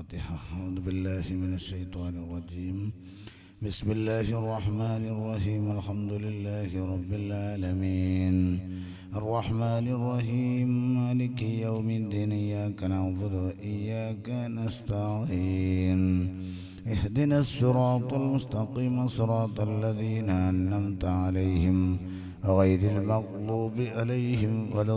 الفاتحة أعوذ بالله من الشيطان الرجيم بسم الله الرحمن الرحيم الحمد لله رب العالمين الرحمن الرحيم مالك يوم الدين إياك نعبد وإياك نستعين اهدنا الصراط المستقيم صراط الذين أنعمت عليهم غير المغضوب عليهم ولا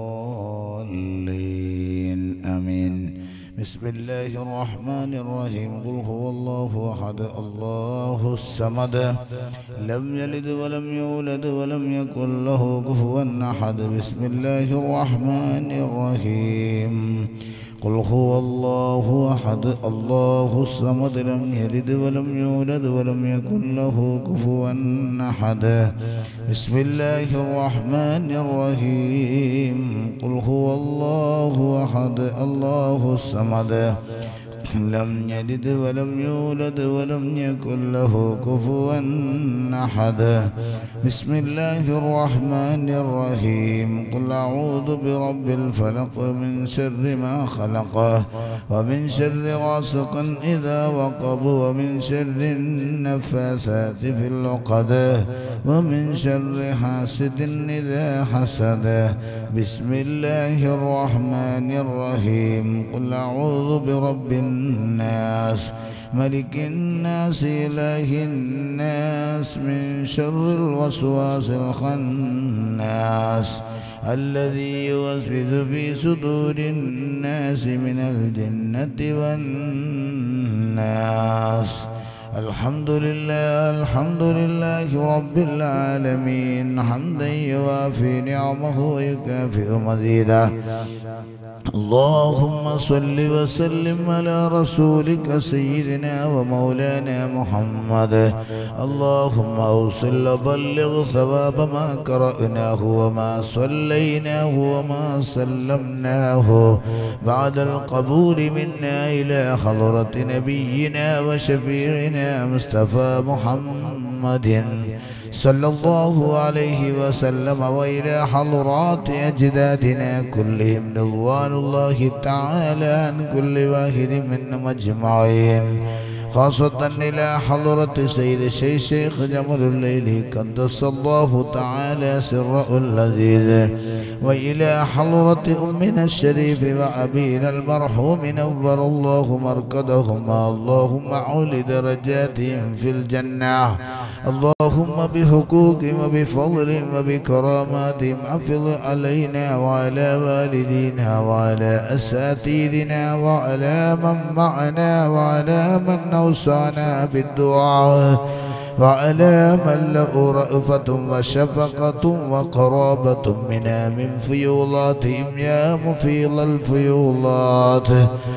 الضالين آمين بسم الله الرحمن الرحيم قل هو الله أحد الله الصمد لم يلد ولم يولد ولم يكن له كفوا أحد بسم الله الرحمن الرحيم قل هو الله أحد الله الصمد لم يلد ولم يولد ولم يكن له كفوا أحد بسم الله الرحمن الرحيم قل هو الله أحد الله الصمد لم يلد ولم يولد ولم يكن له كفوا أحد بسم الله الرحمن الرحيم قل أعوذ برب الفلق من شر ما خلق ومن شر غاسق إذا وقب ومن شر النفاثات في العقد ومن شر حاسد إذا حسد بسم الله الرحمن الرحيم قل أعوذ برب الناس ملك الناس إله الناس من شر الوسواس الخناس الذي يوسوس في صدور الناس من الجنة والناس الحمد لله الحمد لله رب العالمين حمدا يوافي نعمه ويكافئ مزيده اللهم صل وسلم على رسولك سيدنا ومولانا محمد اللهم اوصل وبلغ ثواب ما قرأناه وما صليناه وما سلمناه بعد القبول منا إلى حضرة نبينا وشفيعنا مصطفى محمد صلى الله عليه وسلم وإلى حضرات أجدادنا كلهم رضوان الله تعالى عن كل واحد منهم أجمعين خاصة إلى حضرة سيد الشيخ شيخ جمل الليل قدس الله تعالى سره اللذيذ وإلى حضرة أمنا الشريف وأبينا المرحوم نور الله مركدهما اللهم عل درجاتهم في الجنة اللهم بحقوق وبفضل وبكراماتهم حفظ علينا وعلى والدينا وعلى أساتذتنا وعلى من معنا وعلى من أوصانا بالدعاء وعلى من له رأفة وشفقة وقرابة منا من فيولاتهم يا مفيض الفيولات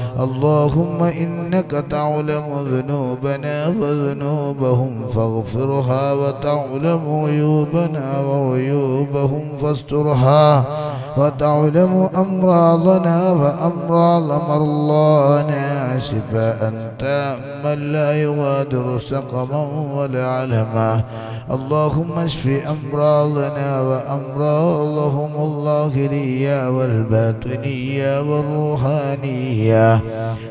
اللهم إنك تعلم ذنوبنا وذنوبهم فاغفرها وتعلم عيوبنا وعيوبهم فاسترها وتعلم أمراضنا وأمراض مرضانا شفاء تاما لا يغادر سقما ولا علما اللهم اشف أمراضنا وأمراضهم الظاهرية والباطنية والروحانية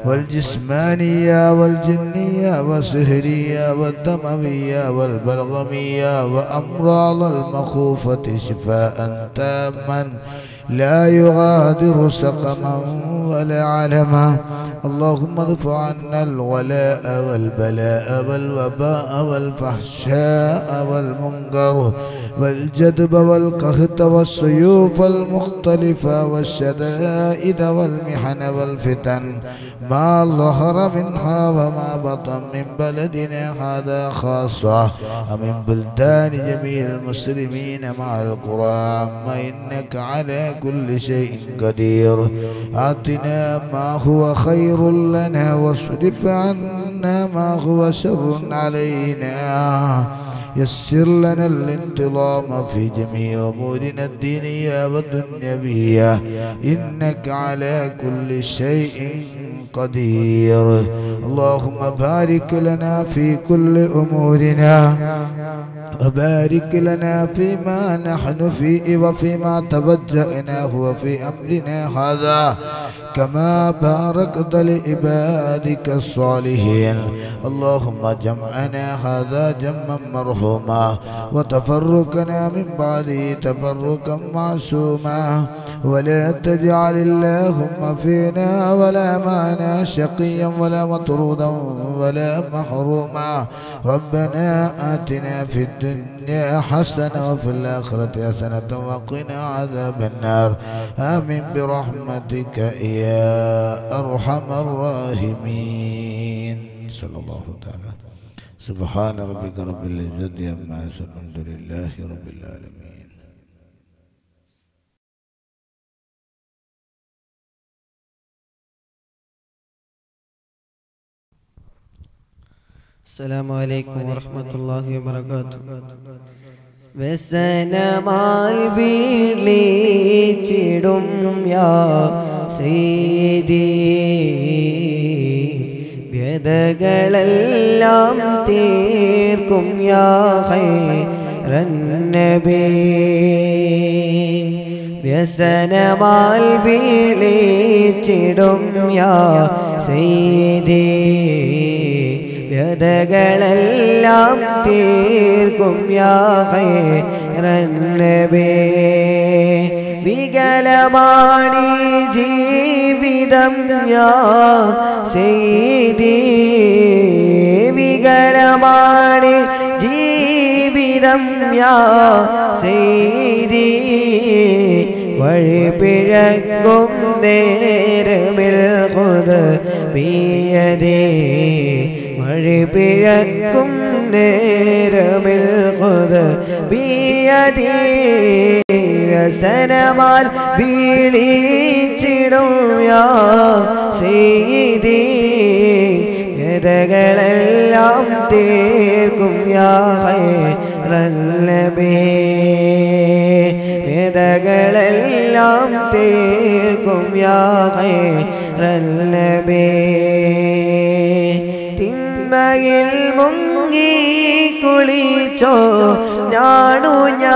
والجسمانية والجنية والسهرية والدموية والبلغمية وأمراض المخوفة شفاء تاما لا يغادر سقما ولا علما اللهم ادفع عنا الولاء والبلاء والوباء والفحشاء والمنكر والجدب والقهط والسيوف المختلفة والشدائد والمحن والفتن ما ظهر منها وما بطن من بلدنا هذا خاصة ومن بلدان جميع المسلمين مع القرآن إنك على كل شيء قدير آتنا ما هو خير لنا واصرف عنا ما هو شر علينا يسر لنا الانتظام في جميع أمورنا الدينية والدنيوية إنك على كل شيء قدير اللهم بارك لنا في كل أمورنا وبارك لنا فيما نحن فيه وفيما توجهناه وفي أمرنا هذا كما باركت لعبادك الصالحين اللهم جمعنا هذا جمعا مرحوما وتفرقنا من بعده تفرقا معصوما ولا تجعل اللهم فينا ولا معنا شقيا ولا مطرودا ولا محروما ربنا آتنا في الدنيا حسنة وفي الآخرة حسنة وقنا عذاب النار آمين برحمتك يا أرحم الراحمين صلى الله تعالى سبحان ربك رب العزة عما يصفون الحمد لله رب العالمين السلام عليكم ورحمة الله وبركاته വ്യസനമാൽ വീളിച്ചിടും യാ സീതി വ്യതകളെല്ലാം തീർക്കും യാ ഹൈറന്നബി വ്യസനമാൽ വീളിച്ചിടും യാ സീതി വ്യതകളെല്ലാം തീർക്കും യാഹേറന്നബേ വികലമാണി ജീവിതം ഞാ ചെയ്തി വികലമാണി ജീവിതം ഞാ ചെയ്തി വഴിപിഴക്കും നേരമിൽ കൊത് പിയതേ വഴിപിഴക്കും നേരമിൽ കൊത് പിയതേ വ്യസനമാൽ വീളിച്ചിടും യാ ചെയ്തി ഗതകളെല്ലാം തീർക്കും യാ റല്ലബേ വേദകളെല്ലാം തീർക്കും യാ റല്ലബേ തിന്മയിൽ മുങ്ങി കുളിച്ചോ ഞാണു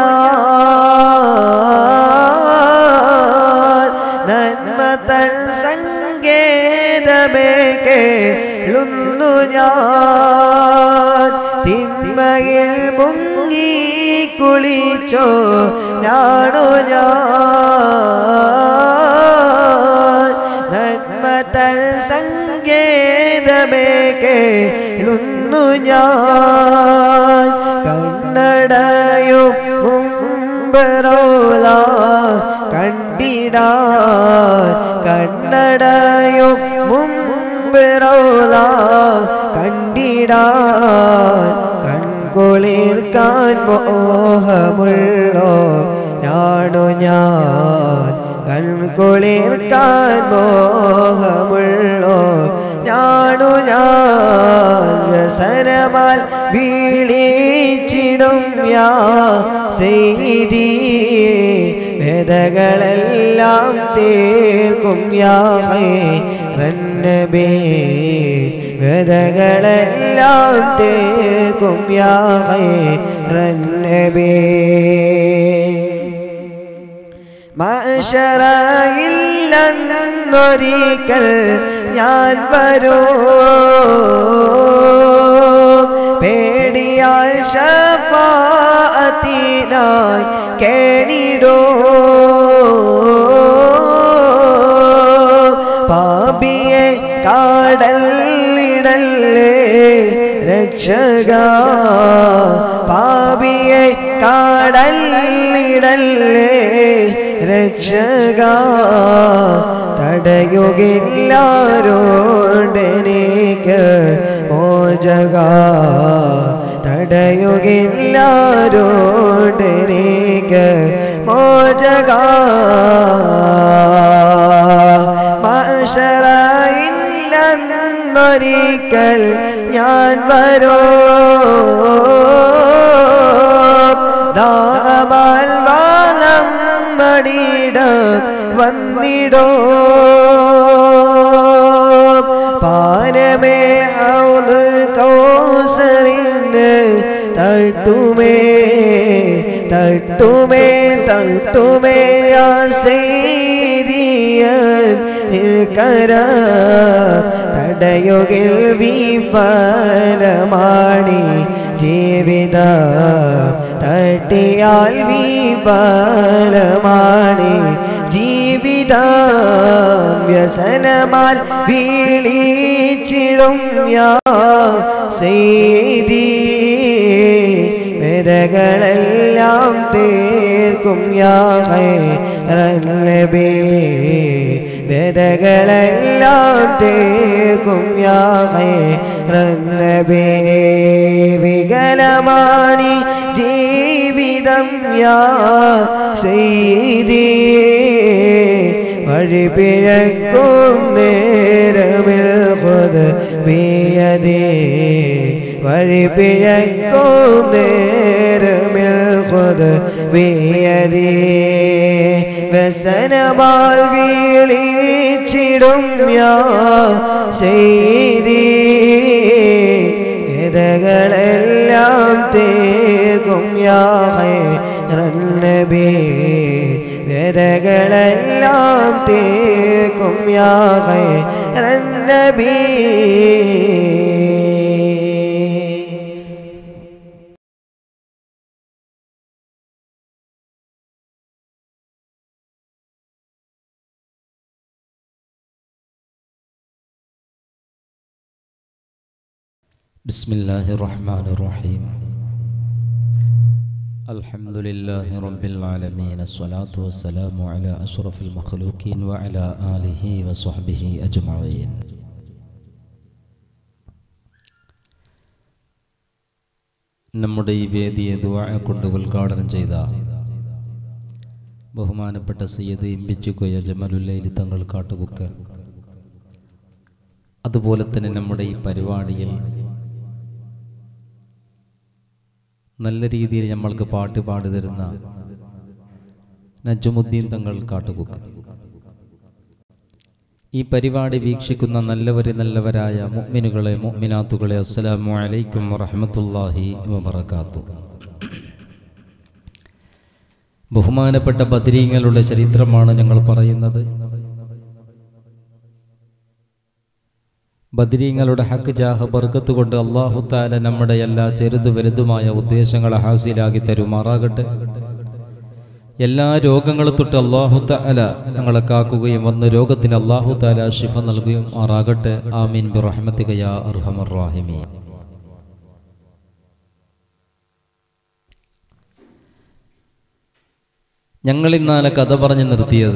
ഞാൻ നന്മ തൻ സങ്കേതമേ കേളുന്നു ഞാൻ തിന്മയിൽ മുങ്ങി കുളിച്ചോ ഞാണു ഞാൻ നന്മ തൻ സങ്കേതമേ കേളുന്നു ഞാൻ കണ്ണടയും മുമ്പറോല കണ്ടിടാൻ കണ്ണടയും മുമ്പറോല കണ്ടിടാൻ കൺകുളിർക്കാൻ മോഹമുള്ളോ ഞാണു ഞാൻ കൺകുളിർക്കാൻ മോഹമുള്ളോ ഞാണു ഞാൻ വ്യസനമാൽ വീളിച്ചിടും യാ ചെയ്തി വേദകളെല്ലാം തീർക്കും യാ റന്നബേ വേദകളെല്ലാം തീർക്കും യാ റന്നബേ മഷറയില്ലെന്നൊരിക്കൽ ഞാൻ വരൂ പേടിയാൽ ഷഫാഅത്തിനായി കേണിടോ പാപിയെ കാടലിടല്ലേ രക്ഷക പാപിയെ കാടലിടല്ലേ രക്ഷക തടയുകില്ലാരോണ്ടെനിക്ക് മോചക തടയുകില്ലാരോണ്ടെനിക്ക് മോചക മാഷറയില്ലെന്നൊരിക്കൽ ഞാൻ വരോ ദാമാൽ വാലം മടിട വന്നിടോ തട്ടുമേ തട്ടുമേ തട്ടുമേ യാ സെയ്തിയൻ കര തടയുകിൽ വിഫലമാണി ജീവിത തട്ടിയാൽ വിഫലമാണി ജീവിത വ്യസനമാൽ വീളിച്ചിടും യാ സെയ്തി വേദകളെല്ലാം തീർക്കും യാ നബി വേദകളെല്ലാം തീർക്കും യാ നബി വികലമാണി ജീവിതം യാ സെയ്തി വഴിപിഴക്കും നേരമിൽ കൊത് വിയതേ വഴിപിഴക്കും നേരമിൽ കൊത് വിയതേ വ്യസനമാൽ വീളിച്ചിടും യാ ചെയ്തി ഇതകളെല്ലാം തീർക്കും യാ നബി വേദകളെല്ലാം തീർക്കും യാ നബി بسم الله الرحمن الرحيم الحمد لله رب العالمين الصلاة والسلام على أشرف المخلوقين وعلى آله وصحبه أجمعين നമ്മുടെ ഈ വേദിയെ ദുആ കൊണ്ട് ഉദ്ഘാടനം ചെയ്ത ബഹുമാനപ്പെട്ട സയ്യദ് ഇമ്പിച്ചുകൊയ ജമലുല്ലൈലി തങ്ങൾ കാട്ടുകുക്ക് അതുപോലെ തന്നെ നമ്മുടെ ഈ പരിപാടിയിൽ നല്ല രീതിയിൽ നമ്മൾക്ക് പാട്ട് പാടി തരുന്ന നജമുദ്ദീൻ തങ്ങൾ കാട്ടുകുക്ക് ഈ പരിപാടി വീക്ഷിക്കുന്ന നല്ലവര് നല്ലവരായ മുഅ്മിനുകളെ മുഅ്മിനാത്തുകളെ അസ്സലാമു അലൈക്കും വറഹ്മത്തുള്ളാഹി വബറകാത്തു ബഹുമാനപ്പെട്ട ബദരീങ്ങളുടെ ചരിത്രമാണ് ഞങ്ങൾ പറയുന്നത് ബദരീങ്ങളുടെ ഹക്ക് ജാഹ ബർക്കത്ത് കൊണ്ട് അള്ളാഹു താല നമ്മുടെ എല്ലാ ചെറുതു വലുതുമായ ഉദ്ദേശങ്ങളെ ഹാസിലാക്കി തരുമാറാകട്ടെ എല്ലാ രോഗങ്ങളും തൊട്ട് അള്ളാഹു താല ഞങ്ങളെ കാക്കുകയും വന്ന രോഗത്തിന് അള്ളാഹു താല ഷിഫ നൽകുകയും ആറാകട്ടെ ആമീൻ ബി റഹ്മത്തികയ അർഹമർ റാഹിമീൻ ഞങ്ങൾ ഇന്നാലെ കഥ പറഞ്ഞു നിർത്തിയത്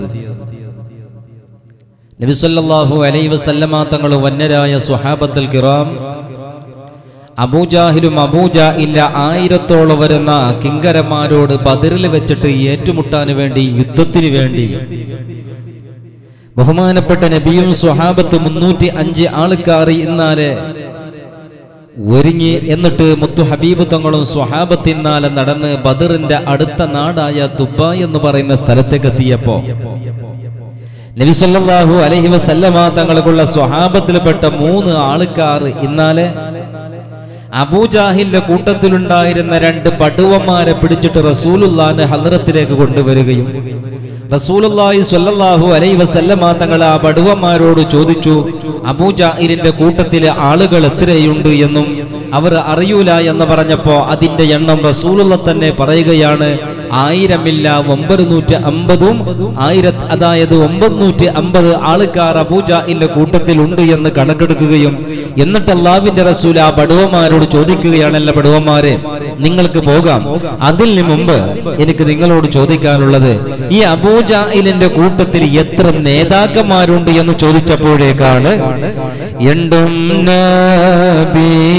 നബിസല്ലാഹു അലൈ വസല്ലമ തങ്ങൾ വന്യരായ സുഹാബത്തുൽ കിറാം അബൂജാഹിലും അബൂജ ഇല്ല ആയിരത്തോളം വരുന്ന കിങ്കരന്മാരോട് ബദറിൽ വെച്ചിട്ട് ഏറ്റുമുട്ടാൻ വേണ്ടി യുദ്ധത്തിന് വേണ്ടി ബഹുമാനപ്പെട്ട നബിയും സുഹാബത്ത് മുന്നൂറ്റി അഞ്ച് ആൾക്കാർ ഇന്നാലെ ഒരുങ്ങി എന്നിട്ട് മുത്തു ഹബീബ് തങ്ങളും സ്വഹാബത്ത് ഇന്നാലെ നടന്ന് ബദറിന്റെ അടുത്ത നാടായ ദുബായ് എന്ന് പറയുന്ന സ്ഥലത്തേക്ക് എത്തിയപ്പോ നബിസല്ലാഹു അലഹി വസല്ലമ തങ്ങൾക്കുള്ള സ്വഹാബത്തിൽപ്പെട്ട മൂന്ന് ആൾക്കാർ ഇന്നാലെ അബൂജാഹിന്റെ കൂട്ടത്തിലുണ്ടായിരുന്ന രണ്ട് പടുവന്മാരെ പിടിച്ചിട്ട് റസൂലുല്ലാന്റെ ഹദ്റത്തിലേക്ക് കൊണ്ടുവരികയും റസൂലുല്ലാഹി സ്വല്ലല്ലാഹു അലൈ വസല്ലമ തങ്ങൾ ആ പടുവന്മാരോട് ചോദിച്ചു അബൂജാഹിലിന്റെ കൂട്ടത്തിലെ ആളുകൾ എത്രയുണ്ട് എന്നും അവർ അറിയൂല എന്ന് പറഞ്ഞപ്പോ അതിന്റെ എണ്ണം റസൂലുള്ള തന്നെ പറയുകയാണ് ആയിരമില്ല ഒമ്പത് അമ്പതും ആയിര അതായത് ഒമ്പത് അമ്പത് ആൾക്കാർ അബൂജാഹിന്റെ കൂട്ടത്തിലുണ്ട് എന്ന് കണക്കെടുക്കുകയും എന്നിട്ട് അള്ളാവിന്റെ റസൂൽ ആ പടുവന്മാരോട് ചോദിക്കുകയാണല്ല പടുവന്മാരെ നിങ്ങൾക്ക് പോകാം അതിൽ മുമ്പ് എനിക്ക് നിങ്ങളോട് ചോദിക്കാനുള്ളത് ഈ അബൂജാഹിലിന്റെ കൂട്ടത്തിൽ എത്ര നേതാക്കന്മാരുണ്ട് എന്ന് ചോദിച്ചപ്പോഴേക്കാണ് എണ്ടും നബിയുള്ള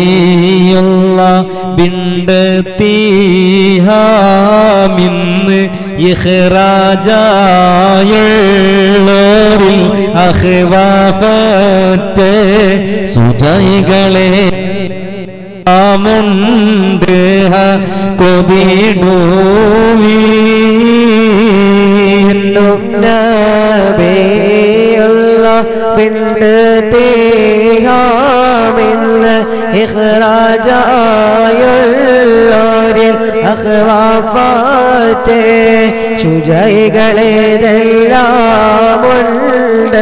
ബിണ്ട് തീഹാമിന്ന് ഇഹ്റാജായുള്ളോരിൽ അഹ്വാഫറ്റ സുജൈകളെ ആമുണ്ട് കൊതിടൂവീ നബിയുള്ള പിണ്ട് തീഹാമിന്ന് ഇഖ്റാജായുള്ള അഹ്വാഫാറ്റേ ശുചൈകളേതെല്ലാം ഉണ്ട്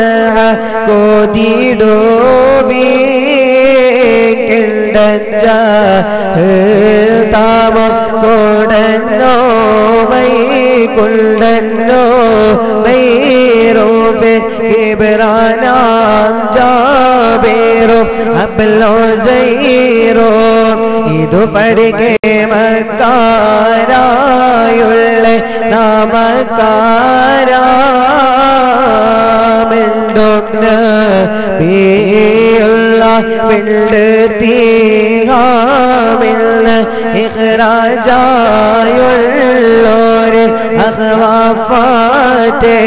കോതിടോവീ താമം കൊടന്നോ മൈ കൊണ്ടന്നോ മൈറോഫെ കിബറാനാം ജാബേറോ അബ്ലോ സൈറോ ഇതു പഠിക്കേ മക്കാരായുള്ള നാമക്കാരാമെണ്ടും ബിയുള്ള വിണ്ട് തീഹാമില്ല ഇഖ്റാജായുള്ളോര് അഹ്വാഫാറ്റേ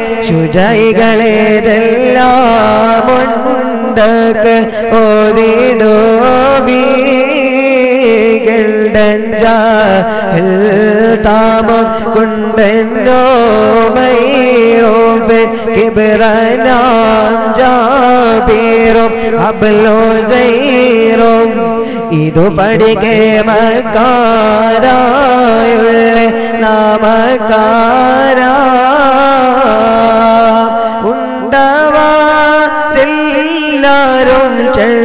ശുചൈകളേതെല്ലാം ഉണ്ടക്ക് ഓതിടോ താമം കൊണ്ടെന്നോ മൈറോഫൻ കിബറനാം ജാബീറും അബ്ലോ സൈറും ഇതു പഠിക്കേ മക്കാരായുള്ള നാമക്കാര ഉണ്ടവാരെല്ലാരും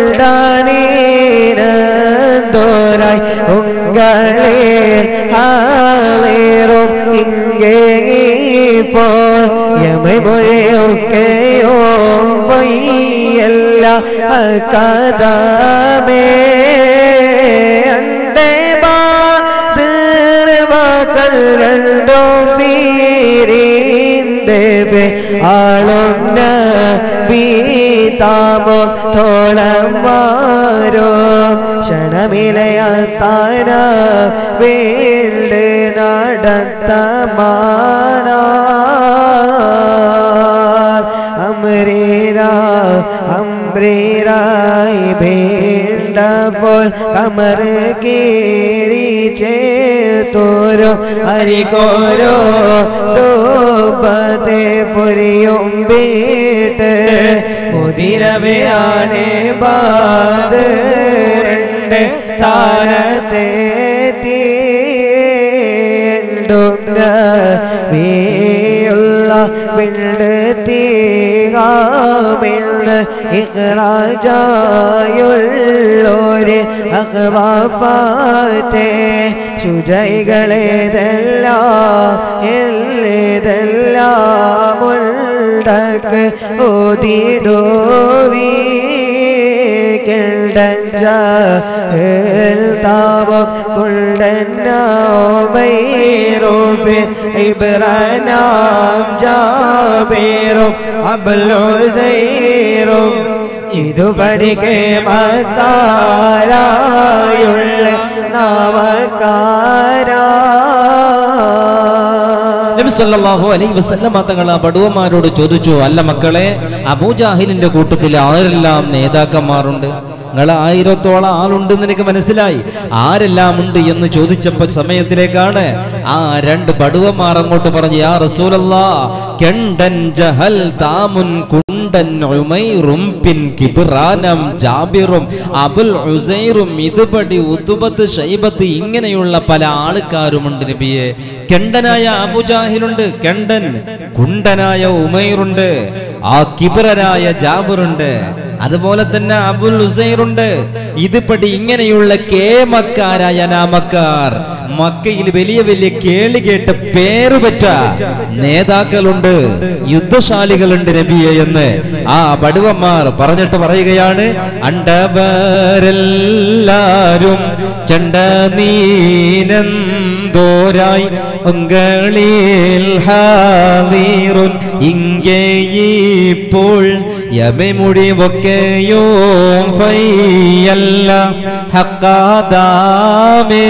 ചെണ്ടാനീരന്തോരായി ഉങ്ങളെ ഹാലേറും ഇങ്ങേ ഇപ്പോൾ യമൊഴിയൊക്കെയോ വയ്യല്ല കഥമേ അണ്ടേ ബാതർവാക്കൾ രണ്ടോ വീരീന്തേ ആളുന്ന ബീതാമോ തോളമാരോ ക്ഷണമിലയാത്താന വീണ്ട് നടത്തമാന അമരീര അംബ്രീരായി വേണ്ടപ്പോൾ കമർ കീറി ചേർത്തോരോ അരികോരോ ദോപത്തെ പൊരിയും വീട്ട് മുതിരവയാനെ ബാത് രണ്ട് താരത്തെ തീണ്ടുന്ന വീയുള്ള വിണ്ട് തീകാമില്ല ഇഖ്റാജായുള്ളോര് അഹ്വാഫാറ്റേ ശുചൈകളേതെല്ലാം എല്ലേതെല്ലാം ഉണ്ടക്ക് ഓതിടോവീ താപം കൊണ്ടെന്നോമൈറോഫിൻ ഇബ്രാനാം ജാബേറും അബ്ലോ സൈറും ഇതു പഠിക്കേ മക്കാരായുള്ള നാമക്കാരാ നബി സല്ലല്ലാഹു അലൈഹി വസല്ലമ തങ്ങൾ ആ ബടുവന്മാരോട് ചോദിച്ചു അല്ല മക്കളെ അബൂജാഹിലിന്റെ കൂട്ടത്തിൽ ആരെല്ലാം നേതാക്കന്മാരുണ്ട് നിങ്ങൾ ആയിരത്തോളം ആളുണ്ടെന്ന് എനിക്ക് മനസ്സിലായി ആരെല്ലാം ഉണ്ട് എന്ന് ചോദിച്ചപ്പോ സമയത്തിലേക്കാണ് ആ രണ്ട് ബടുവന്മാർ അങ്ങോട്ട് പറഞ്ഞു യാ റസൂലല്ലാ കെണ്ടൻ ജഹൽ താമുൻ കുണ്ടൻ ഉമൈറും പിൻ കിബ്റാനം ജാബിറും അബുൽ ഉസൈറും ഇതുപടി ഉതുബത്ത് ഷൈബത്ത് ഇങ്ങനെയുള്ള പല ആൾക്കാരുമുണ്ട് നബിയെ കെണ്ടനായ അബുജാഹിലുണ്ട് കെണ്ടൻ കുണ്ടനായ ഉമൈറുണ്ട് ആ കിബിറനായ ജാബിറുണ്ട് അതുപോലെ തന്നെ അബുൽ ഉസൈറുണ്ട് ഇതുപടി ഇങ്ങനെയുള്ള കേമക്കാരായ നാമക്കാർ മക്കയിൽ വലിയ വലിയ കേളി കേട്ട് പേര് പറ്റ നേതാക്കളുണ്ട് യുദ്ധശാലികളുണ്ട് നബിയെ എന്ന് ആ ബടുവന്മാർ പറഞ്ഞിട്ട് പറയുകയാണ് അണ്ടവരെല്ലാരും ചെണ്ട നീനന്തോരായി ഉങ്കളിൽ ഹാദീറുൻ ഇங்கே ഇപ്പോൾ യമമുടിവൊക്കെയോ ഫൈയല്ല ഹക്കാദാമേ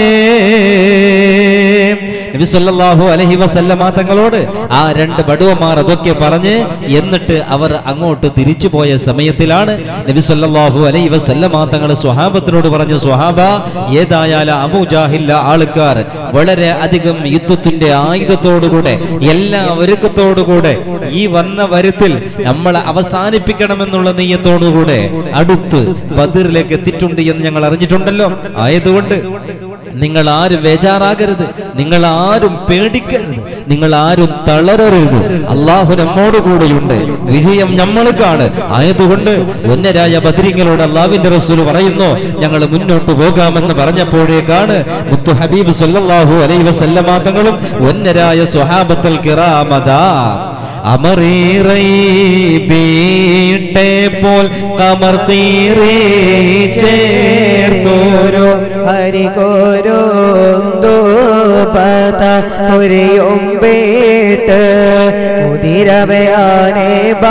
നബി സല്ലല്ലാഹു അലൈഹി വസല്ലമ തങ്ങളോട് ആ രണ്ട് ബടുവന്മാർ അതൊക്കെ പറഞ്ഞ് എന്നിട്ട് അവർ അങ്ങോട്ട് തിരിച്ചു പോയ സമയത്തിലാണ് നബി സല്ലല്ലാഹു അലൈഹി വസല്ലമ തങ്ങൾ സ്വഹാബത്തിനോട് പറഞ്ഞു സ്വഹാബ ഏതായാലും അബൂജാഹില്ല ആൾക്കാർ വളരെ അധികം യുദ്ധത്തിന്റെ ആയുധത്തോടുകൂടെ എല്ലാ ഒരുക്കത്തോടുകൂടെ ഈ വന്ന വരുത്തിൽ നമ്മൾ അവസാനിപ്പിക്കണമെന്നുള്ള നെയ്യത്തോടുകൂടെ അടുത്ത് ബദറിലേക്ക് എത്തിയിട്ടുണ്ട് എന്ന് ഞങ്ങൾ അറിഞ്ഞിട്ടുണ്ടല്ലോ ആയതുകൊണ്ട് നിങ്ങൾ ആരും ബേജാറാകരുത് നിങ്ങൾ ആരും പേടിക്കരുത് നിങ്ങൾ ആരും തളരരുത് അള്ളാഹു നമ്മോട് കൂടെയുണ്ട് വിജയം നമ്മൾക്കാണ് ആയതുകൊണ്ട് ഒന്നരായ ബദരിങ്ങളോട് അള്ളാവിന്റെ റസൂൽ പറയുന്നു ഞങ്ങൾ മുന്നോട്ട് പോകാമെന്ന് പറഞ്ഞപ്പോഴേക്കാണ് മുത്തു ഹബീബ് സല്ലല്ലാഹു അലൈഹി വസല്ലമ തങ്ങളും ഒന്നരായ സ്വഹാബത്തൽ കിറാമതാ അമറീറൈ ബീട്ടെ പോൽ കമർ തീറേ ചേർത്തോ ചേർത്തോരോ ഹരികോരോന്തോ പത പുരിയും പേട്ട് മുതിരവയാനെ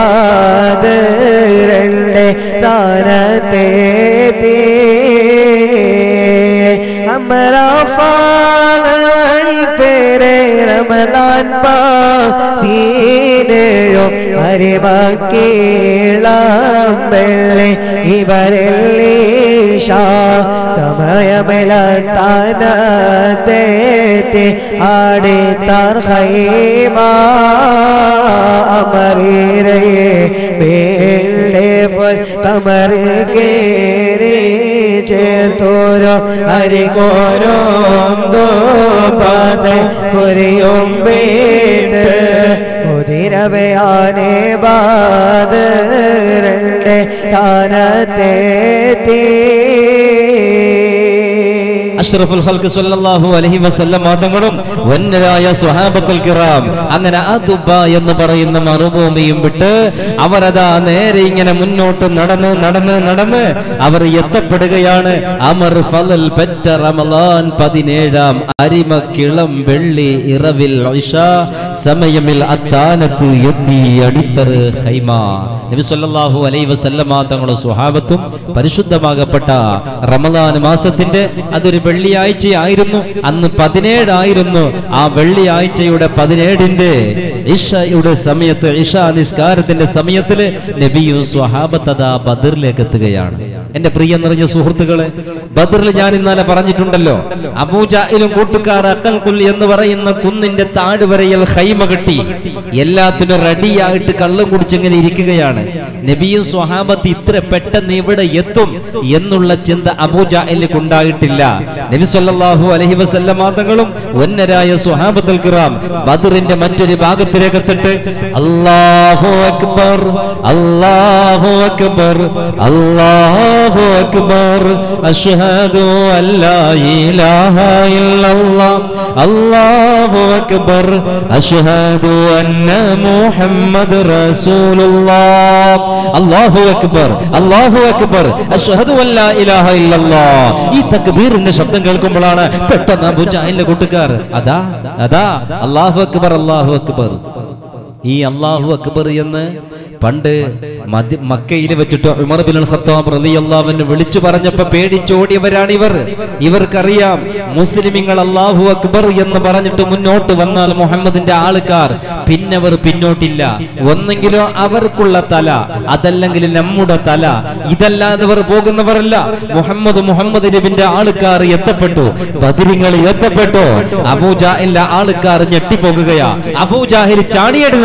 ബാദരണ്ട് താനത്തെ അമറാഫാൻ പേരെ റമലാൻ പാതീനയോ അരിമക്കീളം വെള്ളി ഇവരെല്ലീഷ സമയമിലത്താനത്തേത്തി ആടി തർഹൈമ അമരീരയെ വേണ്ടേ പോൽ കമർ കേറി ചേർത്തോരോ അരികോരോ പത പുരിയും വീട് മുതിരവയാനെ ബാദരണ്ട് താനത്തേത്തി അഷ്റഫുൽ ഖൽഖ് സല്ലല്ലാഹു അലൈഹി വസല്ലം തങ്ങളും വന്നരായ സ്വഹാബത്തുൽ കിറാം അങ്ങനെ അതുബ എന്ന് പറയുന്ന മറുഭൂമിയും വിട്ട് അവരതാ നേരെ ഇങ്ങനെ മുന്നോട്ട് നടന്ന് നടന്ന് നടന്ന് അവർ എത്തപ്പെടുകയാണ് അമർ ഫലൽ പെറ്റ റമലാൻ പതിനേഴാം അരിമക്കിളം വെള്ളി ഇറവിൽ ഇഷ സമയമിൽ അത്താനത്ത് എത്തി അടിത്തറ് ഹൈമ നബി സല്ലല്ലാഹു അലൈഹി വസല്ലമ തങ്ങളുടെ സ്വഹാബത്തും പരിശുദ്ധമാകപ്പെട്ട റമദാൻ മാസത്തിന്റെ അതൊരു വെള്ളിയാഴ്ചയായിരുന്നു അന്ന് പതിനേഴായിരുന്നു ആ വെള്ളിയാഴ്ചയുടെ പതിനേഴിന്റെ ഇഷയുടെ സമയത്ത് ഇഷ നിസ്കാരത്തിന്റെ സമയത്തില് നബിയും സ്വഹാബത്തത ബദറിലേക്ക് എത്തുകയാണ് എന്റെ പ്രിയ നിറഞ്ഞ സുഹൃത്തുക്കളെ ബദറിൽ ഞാൻ ഇന്നലെ പറഞ്ഞിട്ടുണ്ടല്ലോ അബൂജാഹിലും കൂട്ടുകാർ അക്കൽ കുല്ലി എന്ന് പറയുന്ന കുന്നിന്റെ താഴ്വരയിൽ ഹൈമ കെട്ടി എല്ലാത്തിനും റെഡിയായിട്ട് കള്ളും കുടിച്ചിങ്ങനെ ഇരിക്കുകയാണ് നബിയും സ്വഹാബത്ത് ഇത്ര പെട്ടെന്ന് ഇവിടെ എത്തും എന്നുള്ള ചിന്ത അബൂജാഹിലേക്ക് ഉണ്ടായിട്ടില്ല നബി സല്ലല്ലാഹു അലൈഹി വസല്ലമ തങ്ങളും ഒന്നരായ സ്വഹാബത്തുൽ കിറാം ബദറിന്റെ മറ്റൊരു ഭാഗത്തിലേക്ക് എത്തിട്ട് അല്ലാഹു അക്ബർ അല്ലാഹു അക്ബർ അല്ലാഹു അക്ബർ അഷ്ഹദു അല്ലാ ഇലാഹ ഇല്ലല്ലാഹ് അല്ലാഹു അക്ബർ അഷ്ഹദു അന്ന മുഹമ്മദ് റസൂലുള്ളാഹ് അല്ലാഹു അക്ബർ അല്ലാഹു അക്ബർ അഷ്ഹദു അല്ലാ ഇലാഹ ഇല്ലല്ലാഹ് ഈ തക്ബീറിന്റെ ശബ്ദം കേൾക്കുമ്പോഴാണ് പെട്ടെന്ന് അബൂജാഹിലിന്റെ കൂട്ടുകാർ അതാ അതാ അല്ലാഹു അക്ബർ അല്ലാഹു അക്ബർ ഈ അള്ളാഹു അക്ബർ എന്ന് പണ്ട് മദി- മക്കയിൽ വെച്ചിട്ട് ഉമർ ബിൻ അൽ ഖത്താബ് റളിയല്ലാഹുവിനെ വിളിച്ചു പറഞ്ഞപ്പോ പേടിച്ചോടിയവരാണ് ഇവർ ഇവർക്കറിയാം മുസ്ലിമിങ്ങൾ അള്ളാഹു അക്ബർ എന്ന് പറഞ്ഞിട്ട് മുന്നോട്ട് വന്നാൽ മുഹമ്മദിന്റെ ആൾക്കാർ പിന്നെ അവർ പിന്നോട്ടില്ല ഒന്നെങ്കിലോ അവർക്കുള്ള തല അതല്ലെങ്കിൽ നമ്മുടെ തല ഇതല്ലാതെ അവർ പോകുന്നവരല്ല മുഹമ്മദ് മുഹമ്മദ് നബിന്റെ ആൾക്കാർ എത്തപ്പെട്ടു ബദരിങ്ങൾ എത്തപ്പെട്ടു അബൂജാഹിലിന്റെ ആൾക്കാർ ഞെട്ടിപ്പോകുകയാ അബൂജാഹിൽ ചാടിയെടുന്നിട്ട്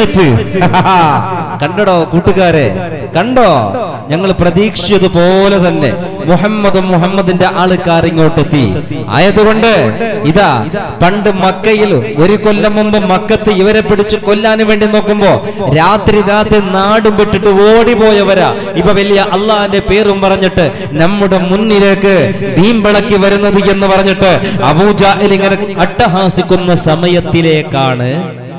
കണ്ടടോ കൂട്ടുകാരെ കണ്ടോ ഞങ്ങൾ പ്രതീക്ഷിച്ചതുപോലെ തന്നെ മുഹമ്മദും മുഹമ്മദിന്റെ ആൾക്കാർ ഇങ്ങോട്ടെത്തി ആയതുകൊണ്ട് ഇതാ പണ്ട് മക്കയിൽ ഒരു കൊല്ലം മുമ്പ് മക്കത്ത് ഇവരെ പിടിച്ച് കൊല്ലാൻ വേണ്ടി നോക്കുമ്പോ രാത്രി രാത്രി നാടും വിട്ടിട്ട് ഓടിപ്പോയവരാ ഇപ്പൊ വലിയ അള്ളാന്റെ പേരും പറഞ്ഞിട്ട് നമ്മുടെ മുന്നിലേക്ക് ഭീംപിളക്കി വരുന്നത് എന്ന് പറഞ്ഞിട്ട് അബൂജാഹിൽ ഇങ്ങനെ അട്ടഹാസിക്കുന്ന സമയത്തിലേക്കാണ്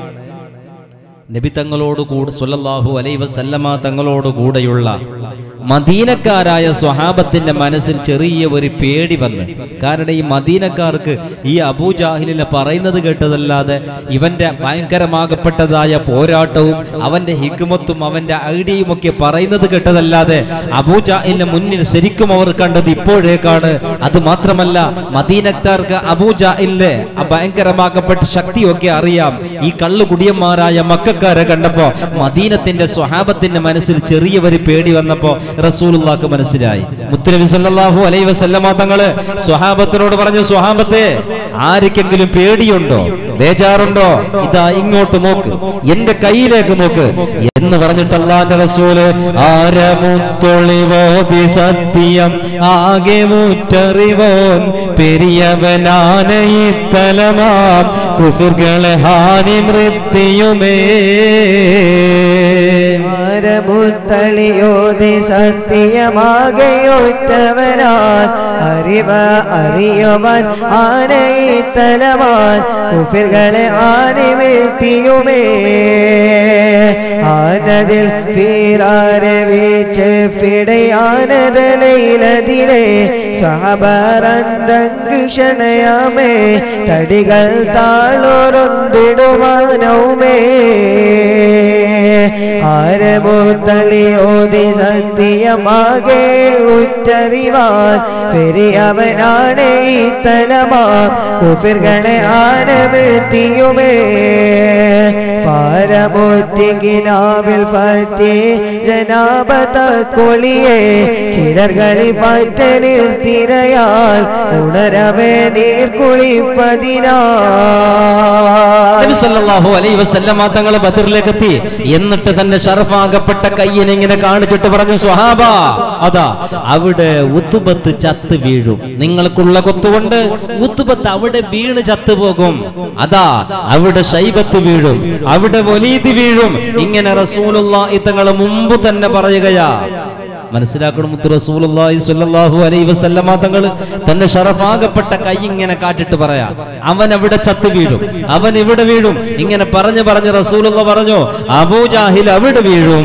നബി തങ്ങളോട് കൂടെ സുല്ലല്ലാഹു അലൈ വസല്ലമ തങ്ങളോട് കൂടെയുള്ള മദീനക്കാരായ സ്വഹാബത്തിന്റെ മനസ്സിൽ ചെറിയ ഒരു പേടി വന്ന് കാരണം ഈ മദീനക്കാർക്ക് ഈ അബൂജാഹിലിനെ പറയുന്നത് കേട്ടതല്ലാതെ ഇവന്റെ ഭയങ്കരമാകപ്പെട്ടതായ പോരാട്ടവും അവന്റെ ഹിക്കുമത്തും അവന്റെ ഐഡിയയും ഒക്കെ പറയുന്നത് കേട്ടതല്ലാതെ അബൂജാഹിലിന്റെ മുന്നിൽ ശരിക്കും അവർ കണ്ടത് ഇപ്പോഴേക്കാണ് അത് മാത്രമല്ല മദീനക്കാർക്ക് അബൂജാഹിലിന്റെ ആ ഭയങ്കരമാകപ്പെട്ട ശക്തിയൊക്കെ അറിയാം ഈ കള്ളുകുടിയന്മാരായ മക്കാരെ കണ്ടപ്പോ മദീനത്തിന്റെ സ്വഹാബത്തിന്റെ മനസ്സിൽ ചെറിയ ഒരു പേടി വന്നപ്പോ റസൂലുള്ളാക്ക് മനസ്സിലായി മുത്തനബി സല്ലല്ലാഹു അലൈഹി വസല്ലമ തങ്ങള് സ്വഹാബത്തിനോട് പറഞ്ഞു സ്വഹാബത്തെ ആർക്കെങ്കിലും പേടിയുണ്ടോ ബേജാറുണ്ടോ ഇതാ ഇങ്ങോട്ട് നോക്ക് എന്റെ കയ്യിലേക്ക് നോക്ക് എന്ന് പറഞ്ഞിട്ട് അള്ളാന്റെ റസൂല് ആരമുത്തൊളിവോതി സത്യം ആകെ മുറ്ററിവോൻ പെരിയവനാന ഈ തലമാം കുഫുകളെ ഹാനി മൃത്യുമേ ആരമുത്തളിയോതി സത്യമാകയൊറ്റവനാൻ അറിവ അറിയവൻ ആനയിത്തലവാൻ കുഫിർകളെ ആനെ വീഴ്ത്തിയുമേ ആനതിൽ വീറാരെ വീച്ച് പിടയാനതലയിലതിരെ സഹബറന്തങ്ക് ക്ഷണയാമേ തടികൾ താളോരൊന്തിടുവാനവുമേ ആരമുത്തളിയോതി സത്യമാകെ ഉറ്ററിവാൻ പെരിയവനാണ് ഈ തലമാ കുഫിർകളെ ആന വീഴ്ത്തിയുമേ പാരമൂറ്റിക്കിനാവിൽ പറ്റി ജനാപത കൊളിയെ ചിലർകളി പറ്റ നിർത്തിരയാൽ ഉണരവേ നീർ കുളിപ്പതിനാ നബി സല്ലല്ലാഹു അലൈഹി വസല്ലമ തങ്ങൾ ബദറിലേക്ക് എത്തി എന്നിട്ട് തന്റെ ഷറഫാകപ്പെട്ട കയ്യിനെ ഇങ്ങനെ കാണിച്ചിട്ട് പറഞ്ഞു സ്വഹാബ അതാ അവിടെ ഉത്തുബത്ത് ചത്ത് വീഴും നിങ്ങൾക്കുള്ള കൊത്തുകൊണ്ട് ഉത്തുബത്ത് അവിടെ വീണ് ചത്തുപോകും അതാ അവിടെ ശൈബത്ത് വീഴും അവിടെ വലീദ് വീഴും ഇങ്ങനെ റസൂലുള്ളാഹി തങ്ങൾ മുമ്പ് തന്നെ പറയുകയാ മനസ്സിലാക്കണം മുത്ത് റസൂലുള്ളാഹി സ്വല്ലല്ലാഹു അലൈഹി വസല്ലമ തങ്ങൾ തന്റെ ഷറഫാകപ്പെട്ട കൈ ഇങ്ങനെ കാട്ടിട്ട് പറയാ അവൻ അവിടെ ചത്തു വീഴും അവൻ ഇവിടെ വീഴും ഇങ്ങനെ പറഞ്ഞു പറഞ്ഞ് റസൂലുള്ള പറഞ്ഞു അബൂജാഹിൽ അവിടെ വീഴും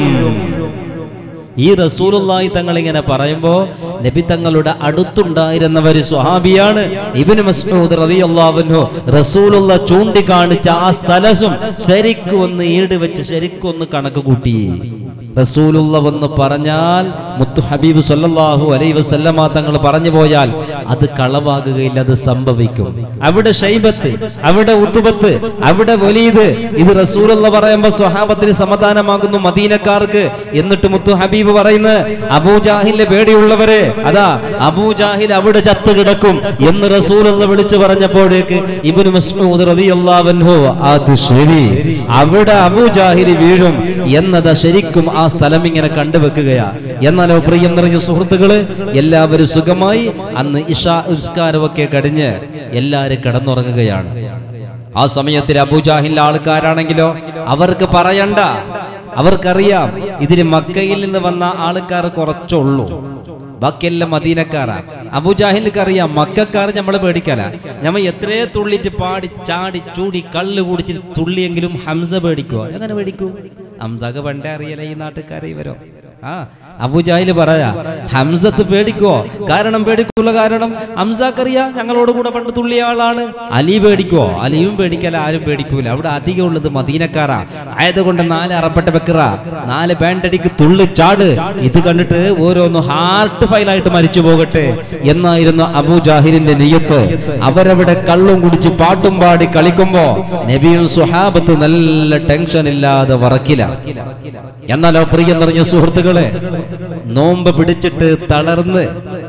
ഈ റസൂലുള്ളാഹി തങ്ങൾ ഇങ്ങനെ പറയുമ്പോ നബി തങ്ങളുടെ അടുത്തുണ്ടായിരുന്ന ഒരു സ്വഹാബിയാണ് ഇബ്നു മസ്ഊദ് റളിയല്ലാഹു അൻഹു റസൂലുള്ള ചൂണ്ടിക്കാണിച്ച ആ സ്ഥലസും ശരിക്കും ഒന്ന് ഈട് വെച്ച് ശരിക്കും ഒന്ന് കണക്ക് കൂട്ടി റസൂലുള്ള വന്ന് പറഞ്ഞാൽ മുത്തു ഹബീബ് സല്ലല്ലാഹു അലൈഹി വസല്ലമ തങ്ങൾ പറഞ്ഞു പോയാൽ അത് കളവാകുകയില്ല അത് സംഭവിക്കും അവിടെ ഷൈബത്ത് അവിടെ ഉത്തുബത്ത് അവിടെ വലീദ് ഇത് റസൂലുള്ള പറയുമ്പോ സ്വഹാബത്തിന് സമാധാനമാകുന്നു മദീനക്കാർക്ക് എന്നിട്ട് മുത്തു ഹബീബ് പറയുന്നത് അബൂജാഹിലിന്റെ പേടിയുള്ളവരെ അതാ അബൂജാഹിൽ അവിടെ ചത്ത് കിടക്കും എന്ന് റസൂലുള്ള വിളിച്ചു പറഞ്ഞപ്പോഴേക്ക് ഇബ്നു മസ്ഊദ് റളിയല്ലാഹു അൻഹു അത് ശരി അവിടെ അബൂജാഹിൽ വീഴും എന്നത് ശരിക്കും ആ സ്ഥലം ഇങ്ങനെ കണ്ടുവെക്കുകയാ എന്നാലോ പ്രിയം നിറഞ്ഞ സുഹൃത്തുക്കള് എല്ലാവരും സുഖമായി അന്ന് ഇഷാ നിസ്കാരമൊക്കെ കഴിഞ്ഞ് എല്ലാരും കിടന്നുറങ്ങുകയാണ് ആ സമയത്തിൽ അബൂജാഹിൽ ആൾക്കാരാണെങ്കിലോ അവർക്ക് പറയണ്ട അവർക്കറിയാം ഇതിന് മക്കയിൽ നിന്ന് വന്ന ആൾക്കാർ കുറച്ചുള്ളൂ ബാക്കിയെല്ലാം മദീനക്കാരാ അബുജാഹിലിക്ക് അറിയാം മക്കാർ നമ്മളെ പേടിക്കാനാ നമ്മ എത്രയോ തുള്ളിട്ട് പാടി ചാടി ചൂടി കള്ള് കുടിച്ചിട്ട് തുള്ളിയെങ്കിലും ഹംസ പേടിക്കുവോ എങ്ങനെ പേടിക്കൂ ഹംസക്ക് പണ്ടേ അറിയല ഈ നാട്ടുകാരെ ഇവരോ ആ അബുജാഹില് പറയാ ഹംസത്ത് പേടിക്കോ കാരണം പേടിക്കുള്ള കാരണം ഹംസാക്കറിയാ ഞങ്ങളോട് കൂടെ പണ്ട് തുള്ളിയ ആളാണ് അലി പേടിക്കോ അലിയും പേടിക്കല ആരും പേടിക്കൂല അവിടെ അധികം ഉള്ളത് മദീനക്കാരാ ആയതുകൊണ്ട് നാല് അറപ്പെട്ട വെക്കറ നാല് ബാൻഡടിക്ക് തുള്ളി ചാട് ഇത് കണ്ടിട്ട് ഓരോന്ന് ഹാർട്ട് ഫൈലായിട്ട് മരിച്ചു പോകട്ടെ എന്നായിരുന്നു അബു ജാഹിലിന്റെ നെയ്യത്ത് അവരവിടെ കള്ളും കുടിച്ച് പാട്ടും പാടി കളിക്കുമ്പോ നബിയും സുഹാബത്ത് നല്ല ടെൻഷൻ ഇല്ലാതെ വറക്കില്ല എന്നാലോ പ്രിയം നിറഞ്ഞ സുഹൃത്തുക്കളെ നോമ്പ് പിടിച്ചിട്ട് തളർന്ന്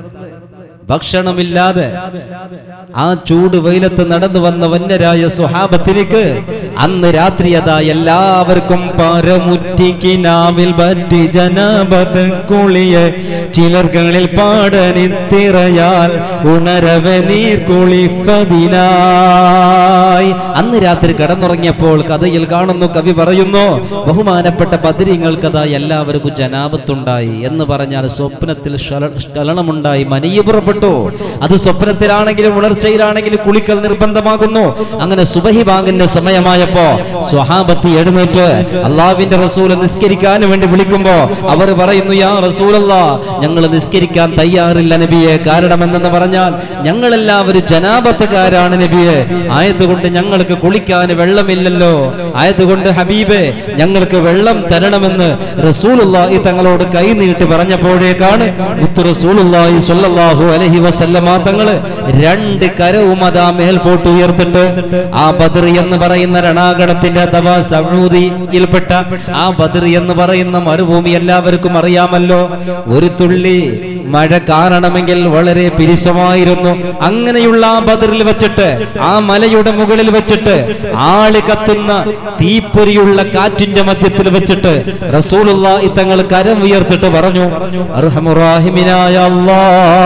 ഭക്ഷണമില്ലാതെ ആ ചൂട് വെയിലത്ത് നടന്നു വന്ന വന്യരായ സുഹാബത്തിലേക്ക് അന്ന് രാത്രി അതാ എല്ലാവർക്കും പരമുറ്റിക്കിനാവിൽ പറ്റി ജനാപത് കുളിയെ ചിലർകളിൽ പാടനിത്തിറയാൽ ഉണരവെ നീർ കുളിപ്പതിനായി അന്ന് രാത്രി കിടന്നുറങ്ങിയപ്പോൾ കഥയിൽ കാണുന്നു കവി പറയുന്നു ബഹുമാനപ്പെട്ട ബദരിങ്ങൾക്കതാ എല്ലാവർക്കും ജനാപത്തുണ്ടായി എന്ന് പറഞ്ഞാൽ സ്വപ്നത്തിൽ ശല- ശലനമുണ്ടായി മനീയ പുറപ്പെട്ടു അത് സ്വപ്നത്തിലാണെങ്കിലും ഉണർച്ചയിലാണെങ്കിലും കുളിക്കൽ നിർബന്ധമാകുന്നു അങ്ങനെ സുബഹി ബാങ്കിന്റെ സമയമായപ്പോ സ്വഹാബത്തി എഴുന്നേറ്റ് അള്ളാവിന്റെ റസൂല് നിസ്കരിക്കാൻ വേണ്ടി വിളിക്കുമ്പോ അവർ പറയുന്നു യാ റസൂലല്ലാ ഞങ്ങൾ നിസ്കരിക്കാൻ തയ്യാറില്ല നബിയെ കാരണം എന്തെന്ന് പറഞ്ഞാൽ ഞങ്ങളെല്ലാവരും ജനാപത്തുകാരാണ് നബിയെ ആയതുകൊണ്ട് ഞങ്ങൾക്ക് കുളിക്കാൻ വെള്ളമില്ലല്ലോ ആയതുകൊണ്ട് ഹബീബെ ഞങ്ങൾക്ക് വെള്ളം തരണമെന്ന് റസൂലുള്ളാഹി തങ്ങളോട് കൈ നീട്ടി പറഞ്ഞപ്പോഴേക്കാണ് മുത്ത് റസൂലുള്ളാഹി സ്വല്ലല്ലാഹു അലൈഹി വസല്ലമ തങ്ങള് രണ്ട് കരവും അതാ മേൽപോട്ട് ഉയർത്തിട്ട് ആ ബദർ എന്ന് പറയുന്ന രണാകടത്തിന്റെ അഥവാ സൗദിയിൽപ്പെട്ട ആ ബദർ എന്ന് പറയുന്ന മരുഭൂമി എല്ലാവർക്കും അറിയാമല്ലോ ഒരു തുള്ളി മഴ കാണണമെങ്കിൽ വളരെ പിരിശമായിരുന്നു അങ്ങനെയുള്ള ആ ബദറിൽ വെച്ചിട്ട് ആ മലയുടെ മുകളിൽ മുകളിൽ വെച്ചിട്ട് ആളി കത്തുന്ന തീപ്പൊരിയുള്ള കാറ്റിന്റെ മധ്യത്തിൽ വെച്ചിട്ട് റസൂലുള്ള തങ്ങൾ കരം ഉയർത്തിട്ട് പറഞ്ഞു അർഹമുറാഹിമിനായ അല്ലാ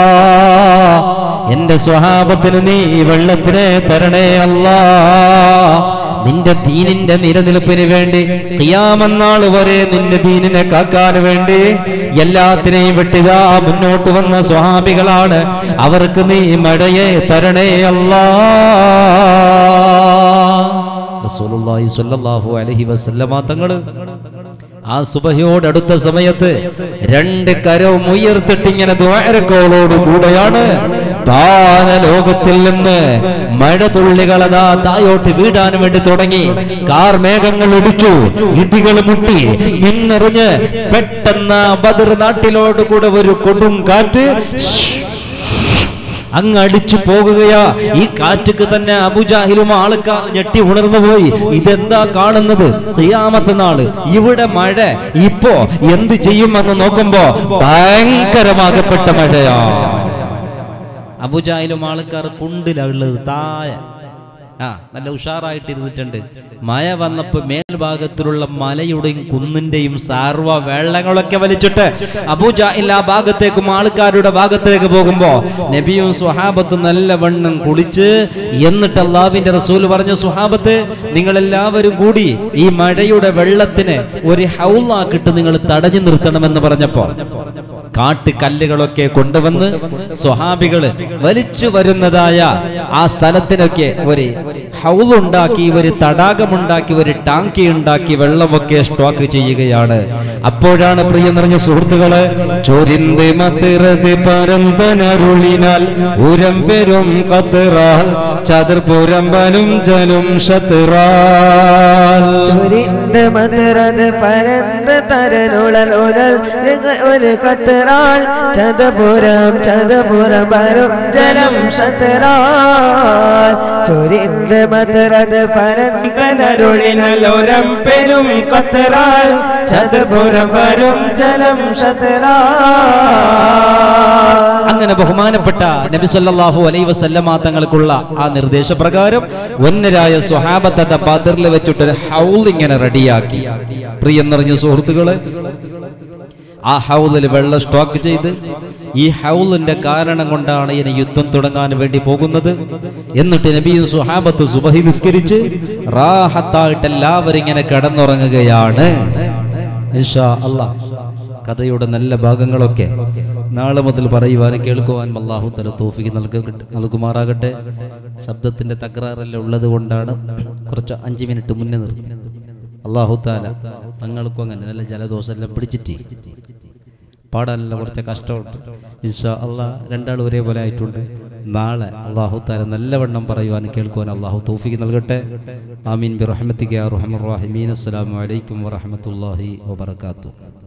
എന്റെ സ്വഹാബത്തിന് നീ വെള്ളത്തിനെ തരണേ അല്ലാ നിന്റെ ദീനിന്റെ നിലനിൽപ്പിന് വേണ്ടി കിയാമന്നാൾ വരെ നിന്റെ ദീനിനെ കാക്കാൻ വേണ്ടി എല്ലാത്തിനെയും വെട്ടുക മുന്നോട്ട് വന്ന സ്വഹാബികളാണ് അവർക്ക് നീ മഴയെ തരണേ അല്ലാ റസൂലുള്ളാഹി സ്വല്ലല്ലാഹു അലൈഹി വസല്ലമ തങ്ങള് ആ സുബഹിയോടടുത്ത സമയത്ത് രണ്ട് കരവും ഉയർത്തിട്ട് ഇങ്ങനെ ദ്വാരക്കോളോട് കൂടെയാണ് ലോകത്തിൽ നിന്ന് മഴ തുള്ളികളതാ തായോട്ട് വീടാൻ വേണ്ടി തുടങ്ങി കാർ മേഘങ്ങൾ ഇടിച്ചു ഇടികൾ മുട്ടി മിന്നെറിഞ്ഞ് പെട്ടെന്ന് ബദർ നാട്ടിലോട് കൂടെ ഒരു കൊടും കാറ്റ് അങ്ങ് അടിച്ചു പോകുകയാ ഈ കാറ്റുക്ക് തന്നെ അബുജാഹിലും ആൾക്കാർ ഞെട്ടി ഉണർന്നു പോയി ഇതെന്താ കാണുന്നത് ചെയ്യാമത്തെ നാള് ഇവിടെ മഴ ഇപ്പോ എന്ത് ചെയ്യുമെന്ന് നോക്കുമ്പോ ഭയങ്കരമാകപ്പെട്ട മഴയാ അബുജാഹിലും ആൾക്കാർ കുണ്ടിലുള്ളത് താഴെ ആ നല്ല ഉഷാറായിട്ട് ഇരുന്നിട്ടുണ്ട് മഴ വന്നപ്പോ മേൽഭാഗത്തിലുള്ള മലയുടെയും കുന്നിന്റെയും സാർവ വെള്ളങ്ങളൊക്കെ വലിച്ചിട്ട് അബൂജാഹിൽ ആ ഭാഗത്തേക്കും ആൾക്കാരുടെ ഭാഗത്തേക്ക് പോകുമ്പോ നബിയും സുഹാബത്തും നല്ല വണ്ണം കുളിച്ച് എന്നിട്ട് അള്ളാവിന്റെ റസൂൽ പറഞ്ഞ സുഹാബത്ത് നിങ്ങൾ എല്ലാവരും കൂടി ഈ മഴയുടെ വെള്ളത്തിന് ഒരു ഹൗലാക്കിട്ട് നിങ്ങൾ തടഞ്ഞു നിർത്തണമെന്ന് പറഞ്ഞപ്പോ കാട്ടുകല്ലുകളൊക്കെ കൊണ്ടുവന്ന് സ്വഹാബികള് വലിച്ചു വരുന്നതായ ആ സ്ഥലത്തിനൊക്കെ ഒരു ഹൗലുണ്ടാക്കി ഒരു തടാകമുണ്ടാക്കി ഒരു ടാങ്കി ഉണ്ടാക്കി വെള്ളമൊക്കെ സ്റ്റോക്ക് ചെയ്യുകയാണ് അപ്പോഴാണ് പ്രിയ നിറഞ്ഞ സുഹൃത്തുക്കള് ചൊരിന്ത് മത്തിറത് പരന്തനരുളിനാൽ ഉരം പെരും കത്തിറാൽ ചതുർപുരമ്പനും ജനും ശത്തിറാൽ ചുരിന്ത് മതിറത് പരന്ത് തരനുളൽ ഉരൽ ഒരു കത്തിറാൽ ചതപുരം ചതപുരം വരും ജലം ശതറാൽ ചുരിന്ത് മതിറത് പരന്തനരുളിനൽ ഉരം പെരും കത്തിറാൽ ചതപുരം വരും ജലം ശതറാൽ അങ്ങനെ ബഹുമാനപ്പെട്ട നബി സല്ലല്ലാഹു അലൈഹി വസല്ലമ തങ്ങൾക്കുള്ള ആ നിർദ്ദേശപ്രകാരം ഒന്നരായ സ്വഹാബത്തെ ബദറിൽ വെച്ചിട്ടൊരു ഹൗൽ ഇങ്ങനെ റെഡിയാക്കി പ്രിയെന്നറിഞ്ഞ സുഹൃത്തുക്കളെ ആ ഹൗലിൽ വെള്ളം സ്റ്റോക്ക് ചെയ്ത് ഈ ഹൗലിന്റെ കാരണം കൊണ്ടാണ് ഇനി യുദ്ധം തുടങ്ങാൻ വേണ്ടി പോകുന്നത് എന്നിട്ട് നബിയും സുഹാബത്ത് സുബഹി നിസ്കരിച്ച് റാഹത്തായിട്ട് എല്ലാവരും ഇങ്ങനെ കിടന്നുറങ്ങുകയാണ് ഇൻഷാ അല്ലാ കഥയുടെ നല്ല ഭാഗങ്ങളൊക്കെ നാളെ മുതൽ പറയുവാനും കേൾക്കുവാനും അള്ളാഹു തല തോഫിക്ക് നൽകട്ടെ നൽകുമാറാകട്ടെ ശബ്ദത്തിന്റെ തകരാറെല്ലാം ഉള്ളത് കൊണ്ടാണ് കുറച്ച് അഞ്ച് മിനിറ്റ് മുന്നേ നിർത്തി അള്ളാഹു താല തങ്ങൾക്കും അങ്ങനെ നല്ല ജലദോഷം എല്ലാം പിടിച്ചിട്ട് പാടാനെല്ലാം കുറച്ച് കഷ്ടമുണ്ട് ഇൻഷാ അള്ളാഹ് രണ്ടാൾ ഒരേപോലെ ആയിട്ടുണ്ട് നാളെ അള്ളാഹു താല നല്ലവണ്ണം പറയുവാനും കേൾക്കുവാൻ അള്ളാഹു തോഫിക്ക് നൽകട്ടെ ആമീൻ ബി റഹ്മത്തിക്ക് റഹ്മർ റഹീമീൻ അസ്സലാമു അലൈക്കും വറഹ്മത്തുള്ളാഹി വബറകാതുഹു